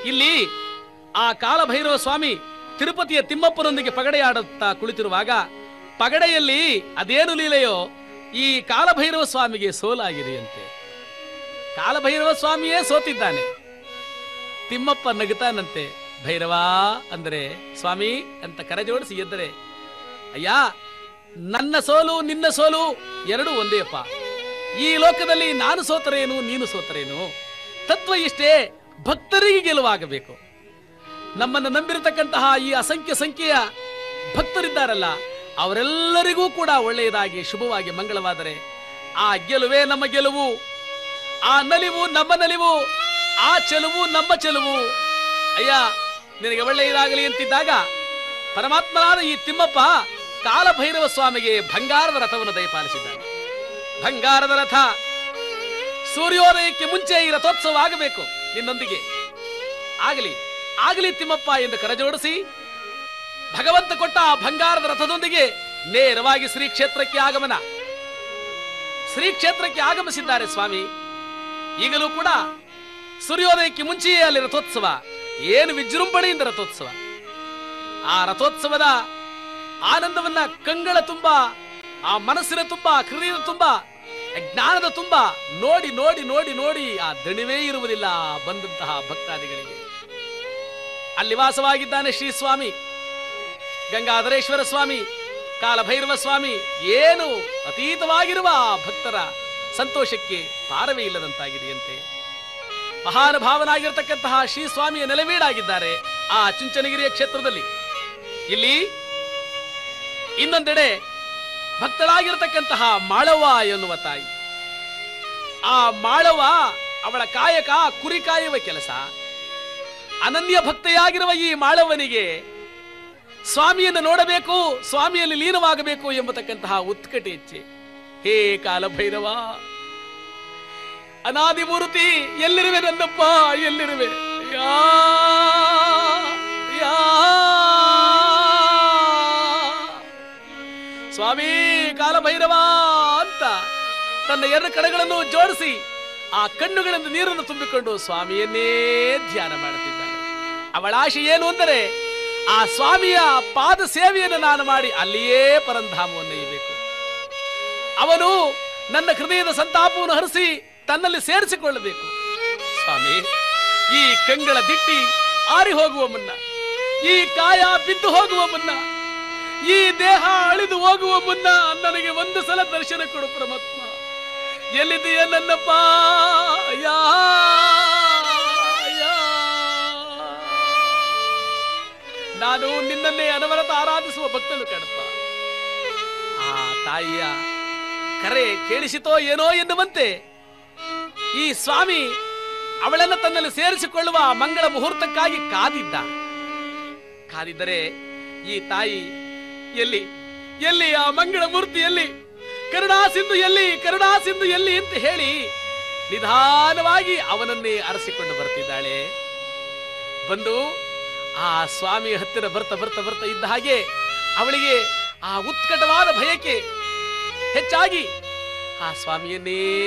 ಇಲ್ಲಿ ಆ ಕಾಲಭೈರವ ಸ್ವಾಮಿ ತಿರುಪತಿಯ ತಿಮ್ಮಪ್ಪನೊಂದಿಗೆ ಪಗಡೆಯಾಡುತ್ತಾ ಕುಳಿತಿರುವಾಗ ಪಗಡೆಯಲ್ಲಿ ಅದೇನು ಲೀಲೆಯೋ ಈ ಕಾಲಭೈರವ ಸ್ವಾಮಿಗೆ ಸೋಲಾಗಿದೆಯಂತೆ ಕಾಲಭೈರವ ಸ್ವಾಮಿಯೇ ಸೋತಿದ್ದಾನೆ ತಿಮ್ಮಪ್ಪ ನಗುತ್ತಾನಂತೆ ಭೈರವ ಅಂದರೆ ಸ್ವಾಮಿ ಅಂತ ಕರೆಜೋಡಿಸಿ ಎದ್ದರೆ ಅಯ್ಯ ನನ್ನ ಸೋಲು ನಿನ್ನ ಸೋಲು ಎರಡೂ ಒಂದೇಪ್ಪ ಈ ಲೋಕದಲ್ಲಿ ನಾನು ಸೋತರೇನು ನೀನು ಸೋತರೇನು ತತ್ವ ಇಷ್ಟೇ ಭಕ್ತರಿಗೆ ಗೆಲುವಾಗಬೇಕು ನಮ್ಮನ್ನು ನಂಬಿರತಕ್ಕಂತಹ ಈ ಅಸಂಖ್ಯ ಸಂಖ್ಯೆಯ ಭಕ್ತರಿದ್ದಾರಲ್ಲ ಅವರೆಲ್ಲರಿಗೂ ಕೂಡ ಒಳ್ಳೆಯದಾಗಿ ಶುಭವಾಗಿ ಮಂಗಳವಾದರೆ ಆ ಗೆಲುವೇ ನಮ್ಮ ಗೆಲುವು ಆ ನಲಿವು ನಮ್ಮ ನಲಿವು ಆ ಚೆಲುವು ನಮ್ಮ ಚೆಲುವು ಅಯ್ಯ ನಿನಗೆ ಒಳ್ಳೆಯದಾಗಲಿ ಅಂತಿದ್ದಾಗ ಪರಮಾತ್ಮನಾದ ಈ ತಿಮ್ಮಪ್ಪ ಕಾಲಭೈರವ ಸ್ವಾಮಿಗೆ ಬಂಗಾರದ ರಥವನ್ನು ದಯಪಾಲಿಸಿದ್ದಾನೆ ಬಂಗಾರದ ರಥ ಸೂರ್ಯೋದಯಕ್ಕೆ ಮುಂಚೆ ಈ ರಥೋತ್ಸವ ಆಗಬೇಕು ನಿನ್ನೊಂದಿಗೆ ಆಗಲಿ ಆಗಲಿ ತಿಮ್ಮಪ್ಪ ಎಂದು ಕರಜೋಡಿಸಿ ಭಗವಂತ ಕೊಟ್ಟ ಆ ಬಂಗಾರದ ರಥದೊಂದಿಗೆ ನೇರವಾಗಿ ಶ್ರೀ ಕ್ಷೇತ್ರಕ್ಕೆ ಆಗಮನ ಶ್ರೀ ಕ್ಷೇತ್ರಕ್ಕೆ ಆಗಮಿಸಿದ್ದಾರೆ ಸ್ವಾಮಿ ಈಗಲೂ ಕೂಡ ಸೂರ್ಯೋದಯಕ್ಕೆ ಮುಂಚೆಯೇ ಅಲ್ಲಿ ರಥೋತ್ಸವ ಏನು ವಿಜೃಂಭಣೆಯಿಂದ ರಥೋತ್ಸವ ಆ ರಥೋತ್ಸವದ ಆನಂದವನ್ನ ಕಂಗಳ ತುಂಬ ಆ ಮನಸ್ಸಿನ ತುಂಬ ಹೃದಯದ ತುಂಬ ಜ್ಞಾನದ ತುಂಬ ನೋಡಿ ನೋಡಿ ನೋಡಿ ನೋಡಿ ಆ ದಣಿವೇ ಇರುವುದಿಲ್ಲ ಆ ಬಂದಂತಹ ಭಕ್ತಾದಿಗಳಿಗೆ ಅಲ್ಲಿ ವಾಸವಾಗಿದ್ದಾನೆ ಶ್ರೀ ಸ್ವಾಮಿ ಗಂಗಾಧರೇಶ್ವರ ಸ್ವಾಮಿ ಕಾಲಭೈರವ ಸ್ವಾಮಿ ಏನು ಅತೀತವಾಗಿರುವ ಆ ಭಕ್ತರ ಸಂತೋಷಕ್ಕೆ ಪಾರವೇ ಇಲ್ಲದಂತಾಗಿದೆಯಂತೆ ಮಹಾನುಭಾವನಾಗಿರ್ತಕ್ಕಂತಹ ಶ್ರೀ ಸ್ವಾಮಿಯ ನೆಲವೀಡಾಗಿದ್ದಾರೆ ಆ ಚುಂಚನಗಿರಿಯ ಕ್ಷೇತ್ರದಲ್ಲಿ ಇಲ್ಲಿ ಇನ್ನೊಂದೆಡೆ ಭಕ್ತಳಾಗಿರ್ತಕ್ಕಂತಹ ಮಾಳವ್ವ ಎನ್ನುವ ತಾಯಿ ಆ ಮಾಳವ್ವ ಅವಳ ಕಾಯಕ ಕುರಿ ಕಾಯುವ ಕೆಲಸ ಅನನ್ಯ ಭಕ್ತೆಯಾಗಿರುವ ಈ ಮಾಳವ್ವನಿಗೆ ಸ್ವಾಮಿಯನ್ನು ನೋಡಬೇಕು ಸ್ವಾಮಿಯಲ್ಲಿ ಲೀನವಾಗಬೇಕು ಎಂಬತಕ್ಕಂತಹ ಉತ್ಕಟ ಇಚ್ಛೆ ಹೇ ಕಾಲಭೈರವ ಅನಾದಿ ಮೂರ್ತಿ ಎಲ್ಲಿರುವೆ ನನ್ನಪ್ಪ ಎಲ್ಲಿರುವೆ ಯಾ ಯಾ ಸ್ವಾಮಿ ಕಾಲಭೈರವ ಅಂತ ತನ್ನ ಎರಡು ಕಡೆಗಳನ್ನು ಜೋಡಿಸಿ ಆ ಕಣ್ಣುಗಳಿಂದ ನೀರನ್ನು ತುಂಬಿಕೊಂಡು ಸ್ವಾಮಿಯನ್ನೇ ಧ್ಯಾನ ಮಾಡುತ್ತಿದ್ದಾನೆ ಅವಳ ಆಶೆ ಏನು ಅಂದರೆ ಆ ಸ್ವಾಮಿಯ ಪಾದ ಸೇವೆಯನ್ನು ನಾನು ಮಾಡಿ ಅಲ್ಲಿಯೇ ಪರಂಧಾಮವನ್ನು ಒಯ್ಯಬೇಕು ಅವನು ನನ್ನ ಹೃದಯದ ಸಂತಾಪವನ್ನು ಹರಿಸಿ ತನ್ನಲ್ಲಿ ಸೇರಿಸಿಕೊಳ್ಳಬೇಕು ಸ್ವಾಮಿ ಈ ಕಂಗಳ ದಿಟ್ಟಿ ಆರಿ ಹೋಗುವ ಮುನ್ನ ಈ ಕಾಯ ಬಿದ್ದು ಹೋಗುವ ಮುನ್ನ ಈ ದೇಹ ಅಳಿದು ಹೋಗುವ ಮುನ್ನ ನನಗೆ ಒಂದು ಸಲ ದರ್ಶನ ಕೊಡು ಪರಮಾತ್ಮ ಎಲ್ಲಿದೆಯ ನನ್ನಪ್ಪ ಯಾ ಯಾ. ನಾನು ನಿನ್ನನ್ನೇ ಅನವರತ ಆರಾಧಿಸುವ ಭಕ್ತನು ಕಣಪ್ಪ ಆ ತಾಯಿಯ ಕರೆ ಕೇಳಿಸಿತೋ ಏನೋ ಎನ್ನುವಂತೆ ಈ ಸ್ವಾಮಿ ಅವಳನ್ನು ತನ್ನಲ್ಲಿ ಸೇರಿಸಿಕೊಳ್ಳುವ ಆ ಮಂಗಳ ಮುಹೂರ್ತಕ್ಕಾಗಿ ಕಾದಿದ್ದ ಕಾದಿದ್ದರೆ ಈ ತಾಯಿ ಎಲ್ಲಿ ಎಲ್ಲಿ ಆ ಮಂಗಳ ಮೂರ್ತಿ ಎಲ್ಲಿ ಕರುಣಾ ಸಿಂಧು ಎಲ್ಲಿ ಕರುಣಾ ಸಿಂಧು ಎಲ್ಲಿ ಅಂತ ಹೇಳಿ ನಿಧಾನವಾಗಿ ಅವನನ್ನೇ ಅರಸಿಕೊಂಡು ಬರ್ತಿದ್ದಾಳೆ ಬಂದು ಆ ಸ್ವಾಮಿಯ ಹತ್ತಿರ ಬರ್ತಾ ಬರ್ತಾ ಬರ್ತಾ ಇದ್ದ ಹಾಗೆ ಅವಳಿಗೆ ಆ ಉತ್ಕಟವಾದ ಭಯಕ್ಕೆ ಹೆಚ್ಚಾಗಿ ಆ ಸ್ವಾಮಿಯನ್ನೇ